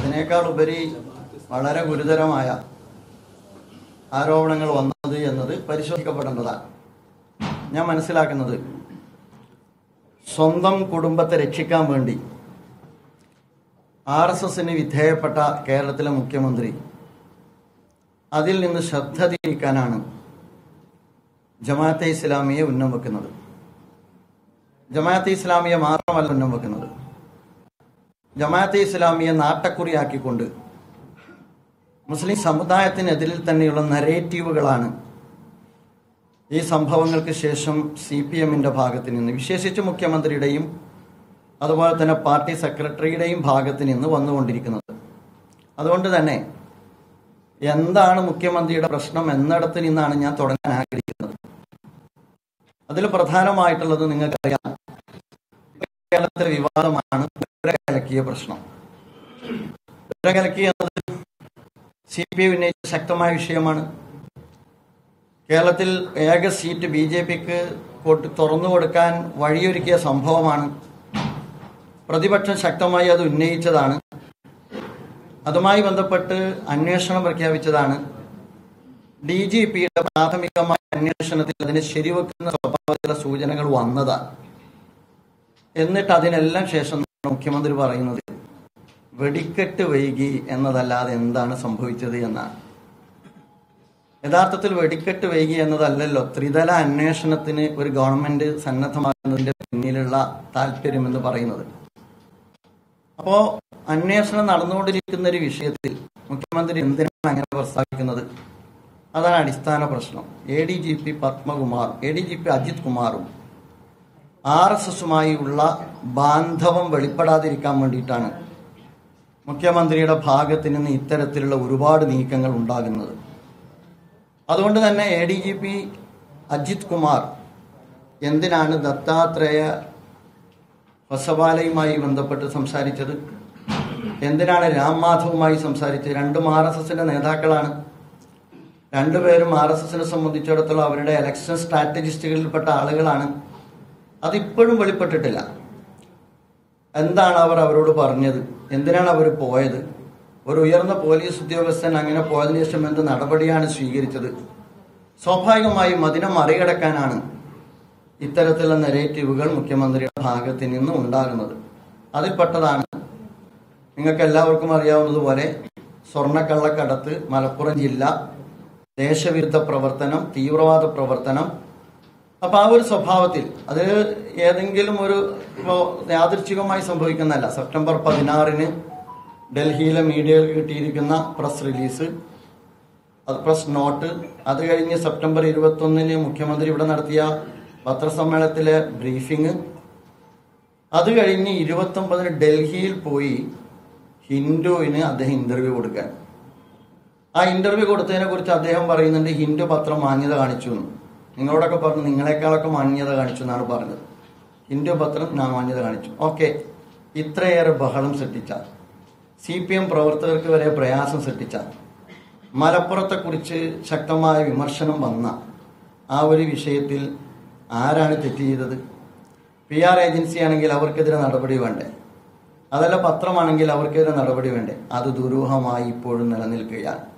അതിനേക്കാൾ ഉപരി വളരെ ഗുരുതരമായ ആരോപണങ്ങൾ വന്നത് എന്നത് പരിശോധിക്കപ്പെടേണ്ടതാണ് ഞാൻ മനസ്സിലാക്കുന്നത് സ്വന്തം കുടുംബത്തെ രക്ഷിക്കാൻ വേണ്ടി ആർ എസ് എസിന് വിധേയപ്പെട്ട കേരളത്തിലെ മുഖ്യമന്ത്രി അതിൽ നിന്ന് ശ്രദ്ധ തിരിക്കാനാണ് ജമാഅത്തെ ഇസ്ലാമിയെ ഉന്നം വെക്കുന്നത് ജമാഅത്തെ ഇസ്ലാമിയെ മാത്രമല്ല ഉന്നം വെക്കുന്നത് ജമാഅത്തെ ഇസ്ലാമിയെ നാട്ടക്കുറിയാക്കിക്കൊണ്ട് മുസ്ലിം സമുദായത്തിനെതിരിൽ തന്നെയുള്ള നരേറ്റീവുകളാണ് ഈ സംഭവങ്ങൾക്ക് ശേഷം സി പി എമ്മിന്റെ ഭാഗത്ത് നിന്ന് വിശേഷിച്ച് മുഖ്യമന്ത്രിയുടെയും അതുപോലെ തന്നെ പാർട്ടി സെക്രട്ടറിയുടെയും ഭാഗത്ത് നിന്ന് വന്നുകൊണ്ടിരിക്കുന്നത് അതുകൊണ്ട് തന്നെ എന്താണ് മുഖ്യമന്ത്രിയുടെ പ്രശ്നം എന്നിടത്ത് നിന്നാണ് ഞാൻ തുടങ്ങാൻ ആഗ്രഹിക്കുന്നത് അതിൽ പ്രധാനമായിട്ടുള്ളത് നിങ്ങൾക്കറിയാം കേരളത്തിലെ വിവാദമാണ് പുര കലക്കിയ പ്രശ്നം പുര കലക്കിയ എന്നത് സി പി ഐ ഉന്നയിച്ച ശക്തമായ വിഷയമാണ് കേരളത്തിൽ ഏക സീറ്റ് ബി ജെ പിക്ക് തുറന്നു കൊടുക്കാൻ വഴിയൊരുക്കിയ സംഭവമാണ് പ്രതിപക്ഷം ശക്തമായി അത് ഉന്നയിച്ചതാണ് അതുമായി ബന്ധപ്പെട്ട് അന്വേഷണം പ്രഖ്യാപിച്ചതാണ് ഡി ജി പിയുടെ പ്രാഥമികമായ അന്വേഷണത്തിൽ അതിനെ ശരിവെക്കുന്ന സ്വഭാവത്തിലുള്ള സൂചനകൾ വന്നതാണ് എന്നിട്ട് അതിനെല്ലാം ശേഷം മുഖ്യമന്ത്രി പറയുന്നത് വെടിക്കെട്ട് വൈകി എന്നതല്ലാതെ എന്താണ് സംഭവിച്ചത് എന്നാണ് യഥാർത്ഥത്തിൽ വെടിക്കെട്ട് വൈകി എന്നതല്ലല്ലോ ത്രിതല അന്വേഷണത്തിന് ഒരു ഗവൺമെന്റ് സന്നദ്ധമാകുന്നതിന്റെ പിന്നിലുള്ള താല്പര്യം എന്ന് പറയുന്നത് അപ്പോ അന്വേഷണം നടന്നുകൊണ്ടിരിക്കുന്ന ഒരു വിഷയത്തിൽ മുഖ്യമന്ത്രി എന്തിനാണ് അങ്ങനെ പ്രസ്താവിക്കുന്നത് അതാണ് അടിസ്ഥാന പ്രശ്നം A D G P Padmakumar A D G P Ajith കുമാറും ആർ എസ് എസുമായി ഉള്ള ബാന്ധവം വെളിപ്പെടാതിരിക്കാൻ വേണ്ടിയിട്ടാണ് മുഖ്യമന്ത്രിയുടെ ഭാഗത്ത് നിന്ന് ഇത്തരത്തിലുള്ള ഒരുപാട് നീക്കങ്ങൾ ഉണ്ടാകുന്നത് അതുകൊണ്ട് തന്നെ A D G P Ajith Kumar എന്തിനാണ് ദത്താത്രേയ ഹൊസവാലയുമായി ബന്ധപ്പെട്ട് സംസാരിച്ചത് എന്തിനാണ് രാം മാധവുമായി സംസാരിച്ചത് രണ്ടും ആർ എസ് എസിന്റെ നേതാക്കളാണ് രണ്ടുപേരും ആർ എസ് എസിനെ സംബന്ധിച്ചിടത്തോളം അവരുടെ ഇലക്ഷൻ സ്ട്രാറ്റജിസ്റ്റുകളിൽപ്പെട്ട ആളുകളാണ് അതിപ്പോഴും വെളിപ്പെട്ടിട്ടില്ല എന്താണ് അവർ അവരോട് പറഞ്ഞത് എന്തിനാണ് അവർ പോയത് ഒരു ഉയർന്ന പോലീസ് ഉദ്യോഗസ്ഥൻ അങ്ങനെ പോയതിനു ശേഷം എന്ത് നടപടിയാണ് സ്വീകരിച്ചത് സ്വാഭാവികമായും അതിനെ മറികടക്കാനാണ് ഇത്തരത്തിലുള്ള നെറേറ്റീവുകൾ മുഖ്യമന്ത്രിയുടെ ഭാഗത്ത് നിന്ന് ഉണ്ടാകുന്നത് അതിൽപ്പെട്ടതാണ് നിങ്ങൾക്ക് എല്ലാവർക്കും അറിയാവുന്നതുപോലെ സ്വർണ്ണക്കള്ളക്കടത്ത് മലപ്പുറം ജില്ല ദേശവിരുദ്ധ പ്രവർത്തനം തീവ്രവാദ പ്രവർത്തനം അപ്പൊ ആ ഒരു സ്വഭാവത്തിൽ അത് ഏതെങ്കിലും ഒരു ഇപ്പോ യാദൃച്ഛികമായി സംഭവിക്കുന്നതല്ല സെപ്റ്റംബർ പതിനാറിന് ഡൽഹിയിലെ മീഡിയയിൽ കിട്ടിയിരിക്കുന്ന പ്രസ് റിലീസ് അത് പ്രസ് നോട്ട് അത് കഴിഞ്ഞ് സെപ്റ്റംബർ ഇരുപത്തൊന്നിന് മുഖ്യമന്ത്രി ഇവിടെ നടത്തിയ പത്രസമ്മേളനത്തിലെ ബ്രീഫിംഗ് അത് കഴിഞ്ഞ് ഇരുപത്തൊമ്പതിന് ഡൽഹിയിൽ പോയി ഹിന്ദുവിന് അദ്ദേഹം ഇന്റർവ്യൂ കൊടുക്കാൻ ആ ഇന്റർവ്യൂ കൊടുത്തതിനെ കുറിച്ച് അദ്ദേഹം പറയുന്നുണ്ട് ഹിന്ദു പത്രം മാന്യത കാണിച്ചു എന്ന് നിങ്ങളോടൊക്കെ പറഞ്ഞു നിങ്ങളെക്കാളൊക്കെ മാന്യത കാണിച്ചു എന്നാണ് പറഞ്ഞത് ഹിന്ദു പത്രം ഞാൻ മാന്യത കാണിച്ചു ഓക്കെ ഇത്രയേറെ ബഹളം സൃഷ്ടിച്ച സി പി എം പ്രവർത്തകർക്ക് വരെ പ്രയാസം സൃഷ്ടിച്ച മലപ്പുറത്തെക്കുറിച്ച് ശക്തമായ വിമർശനം വന്ന ആ ഒരു വിഷയത്തിൽ ആരാണ് തെറ്റ് ചെയ്തത് പി ആർ ഏജൻസി ആണെങ്കിൽ അവർക്കെതിരെ നടപടി വേണ്ടേ അതല്ല പത്രമാണെങ്കിൽ അവർക്കെതിരെ നടപടി വേണ്ടേ അത് ദുരൂഹമായി ഇപ്പോഴും നിലനിൽക്കുകയാണ്